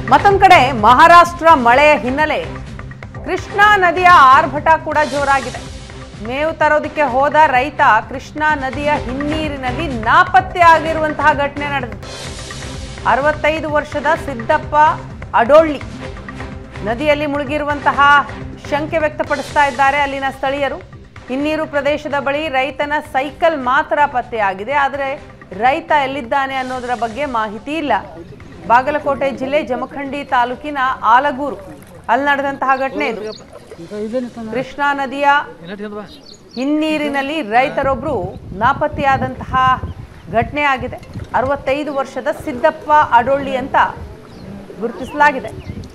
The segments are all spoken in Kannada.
ಮತ್ತೊಂದ್ ಕಡೆ ಮಹಾರಾಷ್ಟ್ರ ಮಳೆಯ ಹಿನ್ನೆಲೆ ಕೃಷ್ಣಾ ನದಿಯ ಆರ್ಭಟ ಕೂಡ ಜೋರಾಗಿದೆ ಮೇವು ತರೋದಕ್ಕೆ ಹೋದ ರೈತ ಕೃಷ್ಣಾ ನದಿಯ ಹಿನ್ನೀರಿನಲ್ಲಿ ನಾಪತ್ತೆ ಆಗಿರುವಂತಹ ಘಟನೆ ನಡೆದಿದೆ ಅರವತ್ತೈದು ವರ್ಷದ ಸಿದ್ದಪ್ಪ ಅಡೋಳ್ಳಿ ನದಿಯಲ್ಲಿ ಮುಳುಗಿರುವಂತಹ ಶಂಕೆ ವ್ಯಕ್ತಪಡಿಸ್ತಾ ಇದ್ದಾರೆ ಅಲ್ಲಿನ ಸ್ಥಳೀಯರು ಹಿನ್ನೀರು ಪ್ರದೇಶದ ಬಳಿ ರೈತನ ಸೈಕಲ್ ಮಾತ್ರ ಪತ್ತೆಯಾಗಿದೆ ಆದರೆ ರೈತ ಎಲ್ಲಿದ್ದಾನೆ ಅನ್ನೋದರ ಬಗ್ಗೆ ಮಾಹಿತಿ ಇಲ್ಲ ಬಾಗಲಕೋಟೆ ಜಿಲ್ಲೆ ಜಮಖಂಡಿ ತಾಲೂಕಿನ ಆಲಗೂರು ಅಲ್ಲಿ ನಡೆದಂತಹ ಘಟನೆ ಇದು ಕೃಷ್ಣಾ ನದಿಯ ಹಿನ್ನೀರಿನಲ್ಲಿ ರೈತರೊಬ್ಬರು ನಾಪತ್ತೆಯಾದಂತಹ ಘಟನೆ ಆಗಿದೆ ಅರವತ್ತೈದು ವರ್ಷದ ಸಿದ್ದಪ್ಪ ಅಡೊಳ್ಳಿ ಅಂತ ಗುರುತಿಸಲಾಗಿದೆ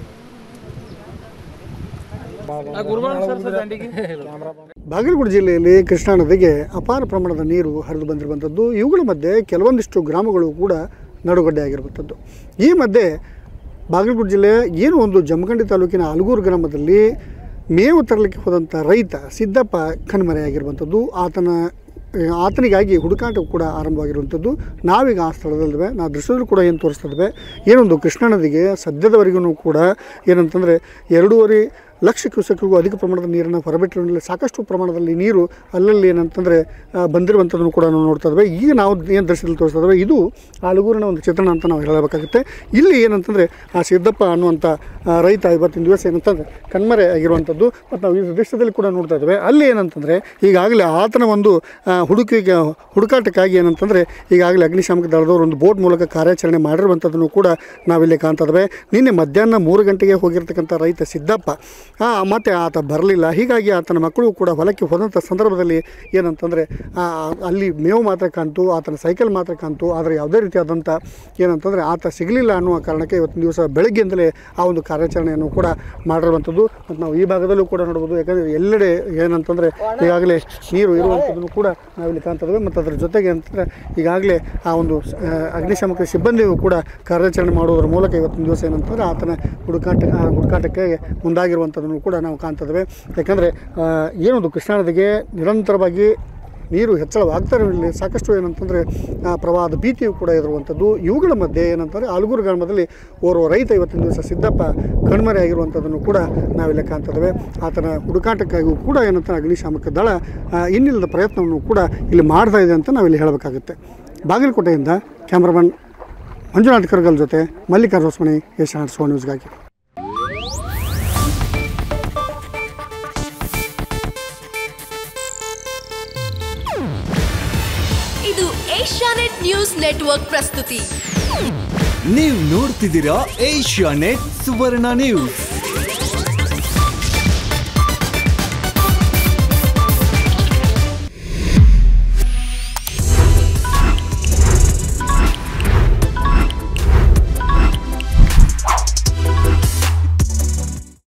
ಬಾಗಲಕೋಟೆ ಜಿಲ್ಲೆಯಲ್ಲಿ ಕೃಷ್ಣಾ ನದಿಗೆ ಅಪಾರ ಪ್ರಮಾಣದ ನೀರು ಹರಿದು ಬಂದಿರುವಂಥದ್ದು ಇವುಗಳ ಮಧ್ಯೆ ಕೆಲವೊಂದಿಷ್ಟು ಗ್ರಾಮಗಳು ಕೂಡ ನಡುಗಡ್ಡೆ ಆಗಿರುವಂಥದ್ದು ಈ ಮಧ್ಯೆ ಬಾಗಲಕೋಟೆ ಜಿಲ್ಲೆಯ ಏನು ಒಂದು ಜಮಖಂಡಿ ತಾಲೂಕಿನ ಅಲಗೂರು ಗ್ರಾಮದಲ್ಲಿ ಮೇವು ತರಲಿಕ್ಕೆ ಹೋದಂಥ ರೈತ ಸಿದ್ದಪ್ಪ ಕಣ್ಮರೆಯಾಗಿರುವಂಥದ್ದು ಆತನ ಆತನಿಗಾಗಿ ಹುಡುಕಾಟ ಕೂಡ ಆರಂಭವಾಗಿರುವಂಥದ್ದು ನಾವೀಗ ಆ ಸ್ಥಳದಲ್ಲಿವೆ ನಾವು ದೃಶ್ಯದಲ್ಲೂ ಕೂಡ ಏನು ತೋರಿಸ್ತಾ ಇದ್ದೇವೆ ಏನೊಂದು ಕೃಷ್ಣಾ ನದಿಗೆ ಸದ್ಯದವರೆಗೂ ಕೂಡ ಏನಂತಂದರೆ ಎರಡೂವರೆ ಲಕ್ಷ ಕ್ಯೂಸೆಕ್ಕಿಗೂ ಅಧಿಕ ಪ್ರಮಾಣದ ನೀರನ್ನು ಹೊರಬಿಟ್ಟಿರೋದ್ರಲ್ಲಿ ಸಾಕಷ್ಟು ಪ್ರಮಾಣದಲ್ಲಿ ನೀರು ಅಲ್ಲಲ್ಲಿ ಏನಂತಂದರೆ ಆ, ಬಂದಿರುವಂಥದ್ದನ್ನು ಕೂಡ ನಾವು ನೋಡ್ತಾ ಇದ್ದೇವೆ ಈಗ ನಾವು ಏನು ದೃಶ್ಯದಲ್ಲಿ ತೋರಿಸ್ತಾ ಇದ್ದೇವೆ ಇದು ಆಲಗೂರಿನ ಒಂದು ಚಿತ್ರಣ ಅಂತ ನಾವು ಹೇಳಬೇಕಾಗುತ್ತೆ ಇಲ್ಲಿ ಏನಂತಂದರೆ ಆ ಸಿದ್ದಪ್ಪ ಅನ್ನುವಂಥ ಆ, ರೈತ ಇವತ್ತಿನ ದಿವಸ ಏನಂತಂದರೆ ಕಣ್ಮರೆ ಆಗಿರುವಂಥದ್ದು ಮತ್ತು ನಾವು ಈ ದೃಶ್ಯದಲ್ಲಿ ಕೂಡ ನೋಡ್ತಾ ಇದ್ದೇವೆ ಅಲ್ಲಿ ಏನಂತಂದರೆ ಈಗಾಗಲೇ ಆತನ ಒಂದು ಆ, ಹುಡುಕಿಗೆ ಹುಡುಕಾಟಕ್ಕಾಗಿ ಏನಂತಂದರೆ ಈಗಾಗಲೇ ಅಗ್ನಿಶಾಮಕ ದಳದವರು ಒಂದು ಬೋಟ್ ಮೂಲಕ ಕಾರ್ಯಾಚರಣೆ ಮಾಡಿರುವಂಥದ್ದನ್ನು ಕೂಡ ನಾವಿಲ್ಲಿ ಕಾಣ್ತಾ ಇದ್ದೇವೆ ನಿನ್ನೆ ಮಧ್ಯಾಹ್ನ ಮೂರು ಗಂಟೆಗೆ ಹೋಗಿರ್ತಕ್ಕಂಥ ರೈತ ಸಿದ್ದಪ್ಪ ಆ, ಮತ್ತೆ ಆತ ಬರಲಿಲ್ಲ ಹೀಗಾಗಿ ಆತನ ಮಕ್ಕಳು ಕೂಡ ಹೊಲಕ್ಕೆ ಹೋದಂಥ ಸಂದರ್ಭದಲ್ಲಿ ಏನಂತಂದರೆ ಅಲ್ಲಿ ಮೇವು ಮಾತ್ರ ಕಾಣ್ತು ಆತನ ಸೈಕಲ್ ಮಾತ್ರ ಕಾಣ್ತು ಆದರೆ ಯಾವುದೇ ರೀತಿಯಾದಂಥ ಏನಂತಂದರೆ ಆತ ಸಿಗಲಿಲ್ಲ ಅನ್ನುವ ಕಾರಣಕ್ಕೆ ಇವತ್ತಿನ ದಿವಸ ಬೆಳಗ್ಗೆಯಿಂದಲೇ ಆ ಒಂದು ಕಾರ್ಯಾಚರಣೆಯನ್ನು ಕೂಡ ಮಾಡಿರುವಂಥದ್ದು ಮತ್ತು ನಾವು ಈ ಭಾಗದಲ್ಲೂ ಕೂಡ ನೋಡ್ಬೋದು ಯಾಕಂದರೆ ಎಲ್ಲೆಡೆ ಏನಂತಂದರೆ ಈಗಾಗಲೇ ನೀರು ಇರುವಂಥದ್ದನ್ನು ಕೂಡ ನಾವಿಲ್ಲಿ ಕಾಣ್ತಾ ಇದ್ದೇವೆ ಮತ್ತು ಅದರ ಜೊತೆಗೆ ಅಂತಂದರೆ ಈಗಾಗಲೇ ಆ ಒಂದು ಆ, ಅಗ್ನಿಶಾಮಕ ಸಿಬ್ಬಂದಿಯು ಕೂಡ ಕಾರ್ಯಾಚರಣೆ ಮಾಡುವುದರ ಮೂಲಕ ಇವತ್ತಿನ ದಿವಸ ಏನಂತಂದರೆ ಆತನ ಹುಡುಕಾಟ ಆ ಹುಡುಕಾಟಕ್ಕೆ ಮುಂದಾಗಿರುವಂಥದ್ದನ್ನು ಕೂಡ ನಾವು ಕಾಣ್ತಾ ಇದ್ದೇವೆ ಯಾಕಂದರೆ ಏನೊಂದು ಕೃಷ್ಣಾ ನದಿಗೆ ನಿರಂತರವಾಗಿ ನೀರು ಹೆಚ್ಚಳವಾಗ್ತಾ ಇರಲಿ ಸಾಕಷ್ಟು ಏನಂತಂದರೆ ಆ, ಪ್ರವಾಹದ ಭೀತಿಯು ಕೂಡ ಇರುವಂಥದ್ದು ಇವುಗಳ ಮಧ್ಯೆ ಏನಂತಂದರೆ ಆಲಗೂರು ಗ್ರಾಮದಲ್ಲಿ ಓರ್ವ ರೈತ ಇವತ್ತಿನ ದಿವಸ ಸಿದ್ದಪ್ಪ ಕಣ್ಮರೆ ಆಗಿರುವಂಥದ್ದನ್ನು ಕೂಡ ನಾವಿಲ್ಲಿ ಕಾಣ್ತಾ ಇದ್ದೇವೆ ಆತನ ಹುಡುಕಾಟಕ್ಕಾಗಿಯೂ ಕೂಡ ಏನಂತ ಅಗ್ನಿಶಾಮಕ ದಳ ಆ, ಇನ್ನಿಲ್ಲದ ಪ್ರಯತ್ನವನ್ನು ಕೂಡ ಇಲ್ಲಿ ಮಾಡ್ತಾ ಇದೆ ಅಂತ ನಾವಿಲ್ಲಿ ಹೇಳಬೇಕಾಗುತ್ತೆ ಬಾಗಲಕೋಟೆಯಿಂದ ಕ್ಯಾಮ್ರಾಮನ್ ಮಂಜುನಾಥ್ ಕರ್ಗಲ್ ಜೊತೆ ಮಲ್ಲಿಕಾರ್ಜುನ ಹೊಸಮನಿ ಏಷ್ಯಾನೆಟ್ ಸೋ ನ್ಯೂಸ್ಗಾಗಿ ಇದು ಏಷ್ಯಾನೆಟ್ ನ್ಯೂಸ್ ನೆಟ್ವರ್ಕ್ ಪ್ರಸ್ತುತಿ ನೀವು ನೋಡ್ತಿದ್ದೀರಾ ಏಷ್ಯಾ ನೆಟ್ ಸುವರ್ಣ ನ್ಯೂಸ್